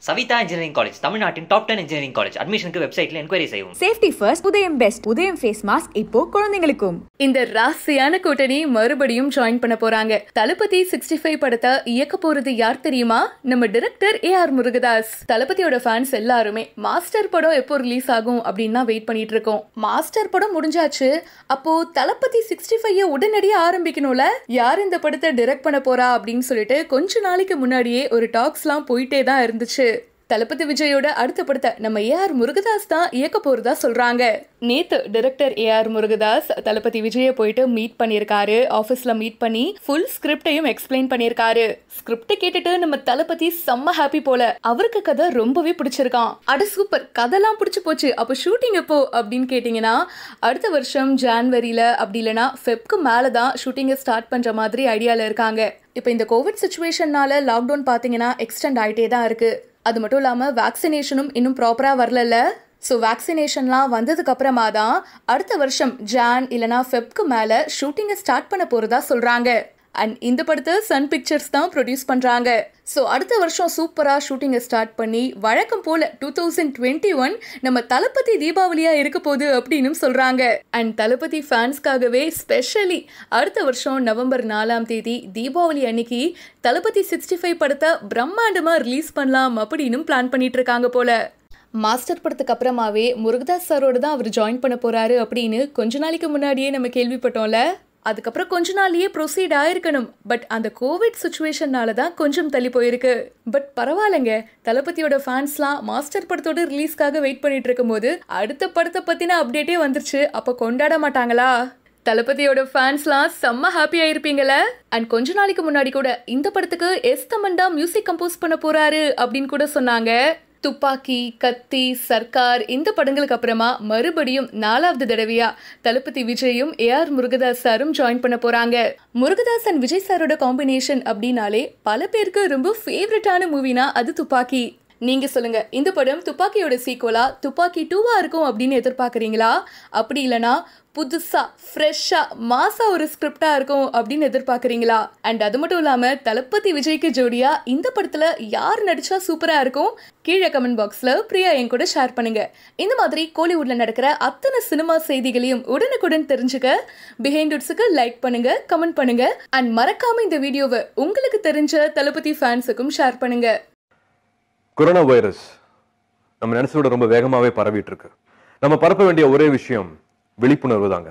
Savitha engineering college தமிழ்நாட்டின் top ten engineering college அட்மிஷனுக்கு வெப்சைட்ல என்கொயரி செய்யவும் safety first Udhayam best Udhayam face mask இப்போ குழந்தைங்களுக்கும் இந்த ராசியான கூட்டணி மறுபடியும் ஜாயின் பண்ண போறாங்க தளபதி சிக்ஸ்டி ஃபைவ் படத்தை இயக்க போறது யார் தெரியுமா நம்ம டிரெக்டர் ஏ ஆர் முருகதாஸ் தளபதியோட ஃபேன்ஸ் எல்லாருமே மாஸ்டர் படம் எப்போ ரிலீஸ் ஆகும் அப்படின்னு தான் வெயிட் பண்ணிட்டு இருக்கோம் மாஸ்டர் படம் முடிஞ்சாச்சு அப்போ தளபதி சிக்ஸ்டி ஃபைவ் உடனடியே ஆரம்பிக்கணும்ல யார் இந்த படத்தை டிரெக்ட் பண்ண போறா அப்படின்னு சொல்லிட்டு கொஞ்ச நாளைக்கு முன்னாடியே ஒரு டாக்ஸ்லாம் போயிட்டே தான் இருந்துச்சு தளபதி விஜயோட அடுத்த படத்தை நம்ம ஏ ஆர் முருகதாஸ் தான் இயக்க போறதா சொல்றாங்க நேத்து director A R Murugadoss Thalapathy Vijay போயிட்டு மீட் பண்ணியிருக்காரு ஆபீஸ்ல மீட் பண்ணி ஃபுல் ஸ்கிரிப்டையும் எக்ஸ்பிளைன் பண்ணியிருக்காரு ஸ்கிரிப்ட் கேட்டுட்டு நம்ம தளபதி செம்ம ஹாப்பி போல அவருக்கு கதை ரொம்பவே பிடிச்சிருக்கான் அட சூப்பர் கதைலாம் பிடிச்சு போச்சு அப்போ ஷூட்டிங் எப்போ அப்படின்னு கேட்டிங்கன்னா அடுத்த வருஷம் ஜான்வரியில அப்படி இல்லைன்னா ஃபெப்க்கு மேலே தான் ஷூட்டிங்கை ஸ்டார்ட் பண்ற மாதிரி ஐடியால இருக்காங்க இப்போ இந்த கோவிட் சுச்சுவேஷன்னால லாக்டவுன் பார்த்தீங்கன்னா எக்ஸ்டெண்ட் ஆகிட்டே தான் இருக்கு அது மட்டும் இல்லாமல் வேக்சினேஷனும் இன்னும் ப்ராப்பராக வரலல்ல ஸோ வேக்சினேஷன்லாம் வந்ததுக்கு அப்புறமா தான் அடுத்த வருஷம் ஜான் இல்லைனா ஃபெப்க்கு மேலே ஷூட்டிங்கை ஸ்டார்ட் பண்ண போகிறதா சொல்கிறாங்க அண்ட் இந்த படத்தை சன் பிக்சர்ஸ் தான் ப்ரொடியூஸ் பண்ணுறாங்க ஸோ அடுத்த வருஷம் சூப்பராக ஷூட்டிங்கை ஸ்டார்ட் பண்ணி வழக்கம் போல் டூ தௌசண்ட் டுவெண்ட்டி ஒன் நம்ம தளபதி தீபாவளியாக இருக்க போகுது அப்படின்னு சொல்கிறாங்க அண்ட் தளபதி ஃபேன்ஸ்க்காகவே ஸ்பெஷலி அடுத்த வருஷம் நவம்பர் நாலாம் தேதி தீபாவளி அன்னைக்கு தளபதி சிக்ஸ்டி ஃபைவ் படத்தை பிரம்மாண்டமாக ரிலீஸ் பண்ணலாம் அப்படின்னு பிளான் பண்ணிட்டு இருக்காங்க போல மாஸ்டர் படத்துக்கு அப்புறமாவே முருகதாஸ் சாரோட தான் அவர் ஜாயின் பண்ண போறாரு அப்படின்னு கொஞ்ச நாளைக்கு முன்னாடியே நம்ம கேள்விப்பட்டோம்ல அதுக்கப்புறம் கொஞ்ச நாள்லயே ப்ரொசீட் ஆயிருக்கணும் பட் அந்த கோவிட் சுச்சுவேஷன்னால தான் கொஞ்சம் தள்ளி போயிருக்கு பட் பரவாயில்லைங்க தளபதியோட ஃபேன்ஸ்லாம் மாஸ்டர் படத்தோட ரிலீஸ்க்காக வெயிட் பண்ணிட்டு இருக்கும்போது அடுத்த படத்தை பத்தின அப்டேட்டே வந்துருச்சு அப்போ கொண்டாட மாட்டாங்களா தளபதியோட ஃபேன்ஸ்லாம் செம்ம ஹாப்பியா இருப்பீங்கல்ல அண்ட் கொஞ்ச நாளைக்கு முன்னாடி கூட இந்த படத்துக்கு எஸ் தமன் தான் மியூசிக் கம்போஸ் பண்ண போறாரு அப்படின்னு கூட சொன்னாங்க துப்பாக்கி கத்தி சர்க்கார் இந்த படங்களுக்கு அப்புறமா மறுபடியும் நாலாவது தடவையா தளபதி விஜயும் ஏ ஆர் முருகதாஸ் சாரும் ஜாயின் பண்ண போறாங்க முருகதாஸ் அண்ட் விஜய் சாரோட காம்பினேஷன் அப்படின்னாலே பல பேருக்கு ரொம்ப ஃபேவரட்டான மூவினா அது துப்பாக்கி நீங்க சொல்லுங்க இந்த படம் துப்பாக்கியோட சீக்குவலா துப்பாக்கி டூவா இருக்கும் அப்படின்னு எதிர்பார்க்குறீங்களா அப்படி இல்லனா புதுசா ஃப்ரெஷ்ஷா மாசா ஒரு ஸ்கிரிப்டா இருக்கும் அப்படின்னு எதிர்பார்க்குறீங்களா அண்ட் அது மட்டும் இல்லாம தளபதி விஜய்க்கு ஜோடியா இந்த படத்துல யார் நடிச்சா சூப்பரா இருக்கும் கீழே கமெண்ட் பாக்ஸ்ல பிரியா என் கூட ஷேர் பண்ணுங்க இந்த மாதிரி கோலிவுட்ல நடக்கிற அத்தனை சினிமா செய்திகளையும் உடனுக்குடன் தெரிஞ்சுக்க பிஹைண்ட் உட்ஸுக்கு லைக் பண்ணுங்க கமெண்ட் பண்ணுங்க அண்ட் மறக்காம இந்த வீடியோவை உங்களுக்கு தெரிஞ்ச தளபதி ஃபேன்ஸுக்கும் ஷேர் பண்ணுங்க கொரோனா வைரஸ் நம்ம நினைச்சதோட ரொம்ப வேகமாவே பரவிட்டு இருக்கு நம்ம பரப்ப வேண்டிய ஒரே விஷயம் விழிப்புணர்வு தாங்க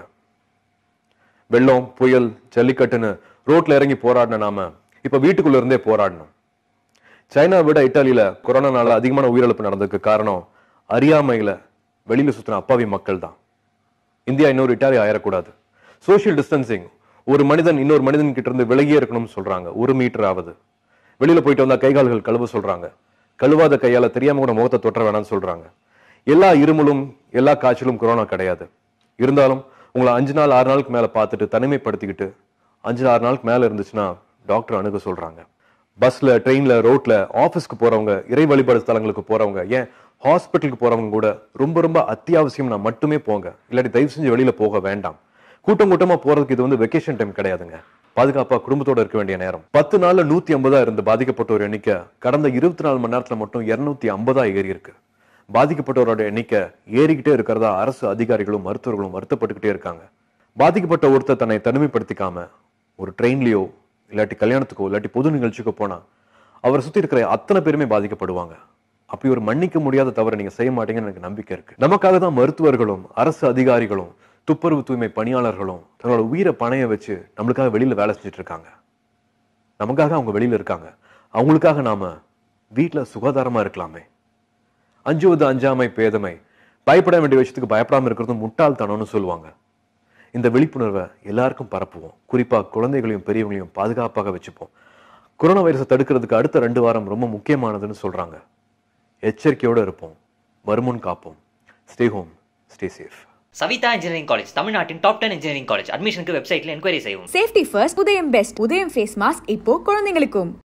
வெள்ளம் புயல் ஜல்லிக்கட்டுன்னு ரோட்ல இறங்கி போராடின நாம இப்ப வீட்டுக்குள்ள இருந்தே போராடணும் சைனா விட இட்டாலியில கொரோனானால அதிகமான உயிரிழப்பு நடந்ததுக்கு காரணம் அறியாமையில வெளியில சுத்தின அப்பாவி மக்கள் தான் இந்தியா இன்னொரு இட்டாலி ஆயிடக்கூடாது சோஷியல் டிஸ்டன்சிங் ஒரு மனிதன் இன்னொரு மனிதன் கிட்ட இருந்து விலகியே இருக்கணும்னு சொல்றாங்க ஒரு மீட்டர் ஆகுது வெளியில போயிட்டு வந்தா கை கால்கள் கழுவ சொல்றாங்க கழுவாத கையால தெரியாம கூட முகத்தை தொற்ற வேணாம்னு சொல்றாங்க எல்லா இருமலும் எல்லா காய்ச்சலும் கொரோனா கிடையாது இருந்தாலும் உங்களை அஞ்சு நாள் ஆறு நாளுக்கு மேல பார்த்துட்டு தனிமைப்படுத்திக்கிட்டு அஞ்சு ஆறு நாளுக்கு மேல இருந்துச்சுன்னா டாக்டர் அணுக சொல்றாங்க பஸ்ல ட்ரெயின்ல ரோட்ல ஆபீஸ்க்கு போறவங்க இறை வழிபாடு ஸ்தலங்களுக்கு போறவங்க ஏன் ஹாஸ்பிட்டலுக்கு போறவங்க கூட ரொம்ப ரொம்ப அத்தியாவசியம்னா மட்டுமே போங்க இல்லாட்டி தயவு செஞ்சு வெளியில போக வேண்டாம் கூட்டம் கூட்டமா போறதுக்கு இது வந்து வெக்கேஷன் டைம் கிடையாதுங்க பாதுகாப்பா குடும்பத்தோட இருக்க வேண்டிய நேரம் பத்து நாள்ல நூத்தி ஐம்பதா இருந்து பாதிக்கப்பட்டோர் எண்ணிக்கை கடந்த இருபத்தி நாலு மணி நேரத்துல மட்டும் இருநூத்தி ஐம்பதா ஏறி இருக்கு பாதிக்கப்பட்டவரோட எண்ணிக்கை ஏறிக்கிட்டே இருக்கிறதா அரசு அதிகாரிகளும் மருத்துவர்களும் வருத்தப்பட்டுக்கிட்டே இருக்காங்க பாதிக்கப்பட்ட ஒருத்தர் தன்னை தனிமைப்படுத்திக்காம ஒரு ட்ரெயின்லயோ இல்லாட்டி கல்யாணத்துக்கோ இல்லாட்டி பொது நிகழ்ச்சிக்கோ போனா அவரை சுத்தி இருக்கிற அத்தனை பேருமே பாதிக்கப்படுவாங்க அப்படி ஒரு மன்னிக்க முடியாத தவறை நீங்க செய்ய மாட்டீங்கன்னு எனக்கு நம்பிக்கை இருக்கு நமக்காக தான் மருத்துவர்களும் அரசு அதிகாரிகளும் துப்புரவு தூய்மை பணியாளர்களும் தங்களோட உயிரை பணைய வச்சு நம்மளுக்காக வெளியில வேலை செஞ்சுட்டு இருக்காங்க நமக்காக அவங்க வெளியில இருக்காங்க அவங்களுக்காக நாம வீட்டுல சுகாதாரமா இருக்கலாமே அஞ்சுவது அஞ்சாமை பேதமை பயப்பட வேண்டிய விஷயத்துக்கு பயப்படாம இருக்கிறதும் முட்டாள்தனம்னு சொல்லுவாங்க இந்த விழிப்புணர்வை எல்லாருக்கும் பரப்புவோம் குறிப்பா குழந்தைகளையும் பெரியவங்களையும் பாதுகாப்பாக வச்சுப்போம் கொரோனா வைரஸை தடுக்கிறதுக்கு அடுத்த ரெண்டு வாரம் ரொம்ப முக்கியமானதுன்னு சொல்றாங்க எச்சரிக்கையோட இருப்போம் வருமுன் காப்போம் stay home stay safe Saveetha engineering college தமிழ்நாட்டின் டாப் டென் இன்ஜினியரிங் காலேஜ் அட்மிஷனுக்கு வெப்சைட்ல என்கொயரி செய்யவும் safety first Udhayam best Udhayam face mask இப்போ குழந்தைங்களுக்கும்